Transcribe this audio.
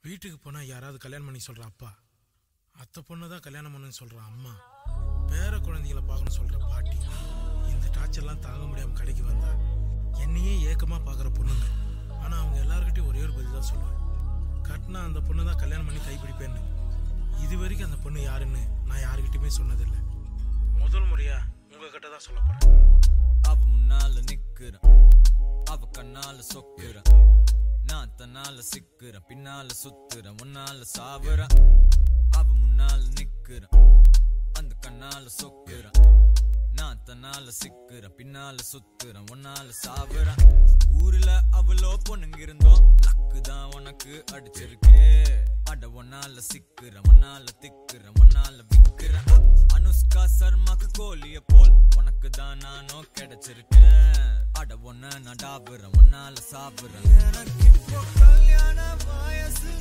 வீட்டுக்கு போனா யாராவது கல்யாணம் பண்ணி சொல்ற அப்பா அத்தை பொண்ணு தான் கல்யாணம் பண்ணுன்னு சொல்ற அம்மா பேர குழந்தைகளை பார்க்கணும் சொல்ற பாட்டி இந்த டார்ச்சர்லாம் தாங்க முடியாம கடைக்கு வந்தா என்னையே ஏக்கமா பார்க்குற பொண்ணுங்க ஆனா அவங்க எல்லார்கிட்டயும் ஒரே ஒரு பதில் தான் சொல்லுவேன் கட்டினா அந்த பொண்ணு தான் கல்யாணம் பண்ணி கைப்பிடிப்பேன்னு இது வரைக்கும் அந்த பொண்ணு யாருன்னு நான் யாருக்கிட்டயுமே சொன்னதில்லை முதல் முறையா உங்ககிட்ட தான் சொல்ல போறேன் அவ முன்னால நிக்கிறேன் அவ கண்ணால சொக்குறேன் நான் தன்னால சிக்கிறேன் பின்னால சுத்துறேன் முன்னால சாவுறேன் அவ முன்னால நிக்கிறேன் அந்த கண்ணால சொக்குறேன் நான் தன்னால சிக்கிறேன் பின்னால சுத்துறேன் முன்னால சாவுறேன் ஊர்ல அவ்வளோ பொண்ணுங்க இருந்தோம் லக்கு தான் உனக்கு அடிச்சிருக்கு அட ஒன்னால சிக்கிறேன் முன்னால திக்கிறேன் முன்னால விக்கிறேன் அனுஷ்கா சர்மாக்கு கோழிய போல் உனக்கு தான் நானும் கிடைச்சிருக்கேன் அட ஒன்ன நான் டாபுறேன் முன்னால சாப்பிடுறேன் எனக்கு இப்போ கல்யாண வயசு